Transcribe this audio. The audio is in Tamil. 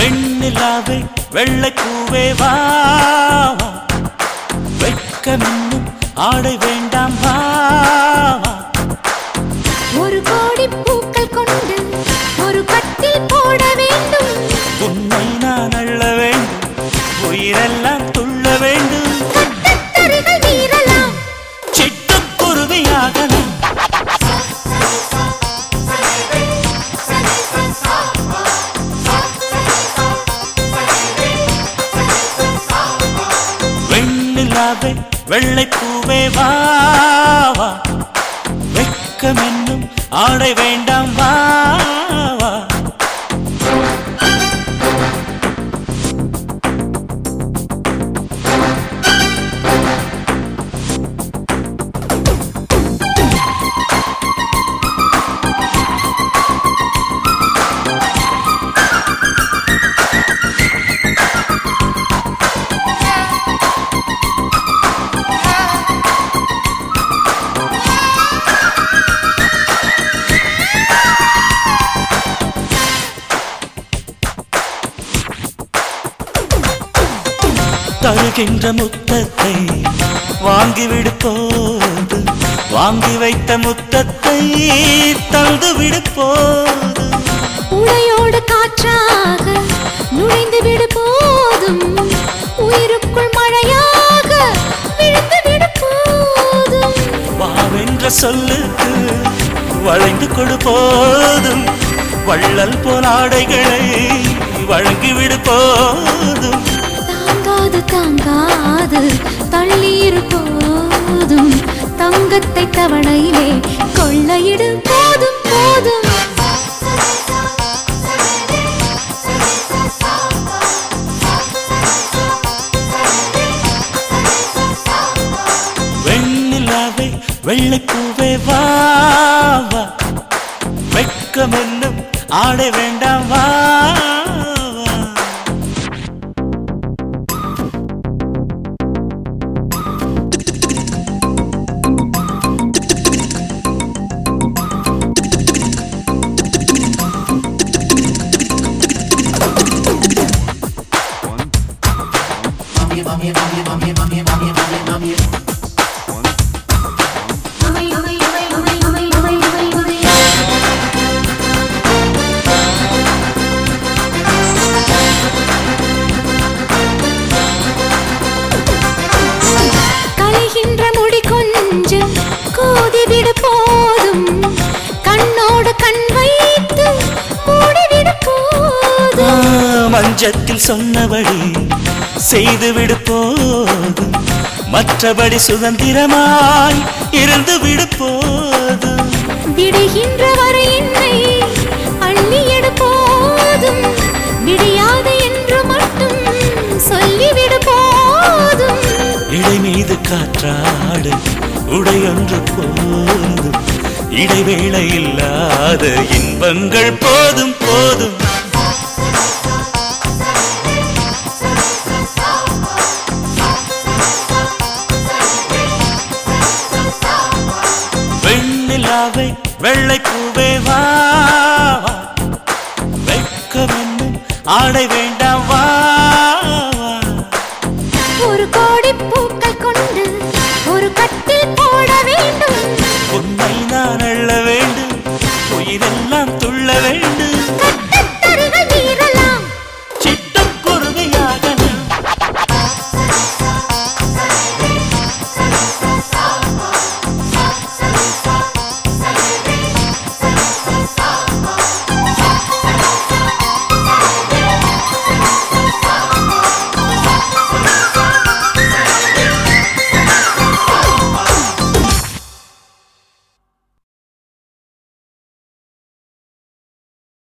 வெண்ணிலாவே வெள்ளை பூவே வா வா. வெட்கமென்னும் ஆடை வேண்டாம் வா வா. ஒரு கோடி பூக்கள் கொண்டு ஒரு கட்டில் போட வேண்டும் உன்னை நான் அள்ள வேண்டும் உயிரெல்லாம் துள்ள வேண்டும் கட்டத்தருகள் மீறலாம் சிட்டுக்குருவியாகலாம் வெண்ணிலாவே வெள்ளை பூவே வா வா. வெட்கமென்னும் ஆடை வேண்டாம் வா வா. தருகின்ற முத்தத்தை வாங்கிவிடு போது வாங்கி வைத்த முத்தத்தை தந்து விடு போது உடையோடு காற்றாக நுழைந்து விடு போதும் உயிருக்குள் மழையாக விழுந்து விடு போதும் வாவென்ற சொல்லுக்கு வளைந்து கொடு போதும் வள்ளல் போல் ஆடைகளை வழங்கிவிடு போதும் தாங்காது தாங்காது தள்ளீர் போதும் தங்கத்தை தவணையிலே கொள்ளையிடு போதும் போதும் வெண்ணிலாவே வெள்ளை பூவே வா வா வெட்கமென்னும் ஆடை வேண்டாம் வா வா. களைகின்ற முடி கொஞ்சம் கோதிவிடு போதும் கண்ணோடு கண் வைத்து மூடிவிடு ஆ, போதும் மஞ்சத்தில் சொன்னபடி செய்துவிடு போதும் மற்றபடி சுதந்திரமாய் இருந்து விடு போதும் விடுகின்ற வரை என்னை அள்ளியடு போதும் விடியாது என்று மட்டும் சொல்லிவிடு போதும் இடை மீது காற்றாடு உடையொன்று போதும் இடைவேளை இல்லாத இன்பங்கள் போதும் போதும் வெண்ணிலாவை வெள்ளை பூவே வா வா. வெட்கமென்னும் ஆடை வேண்டாம் வா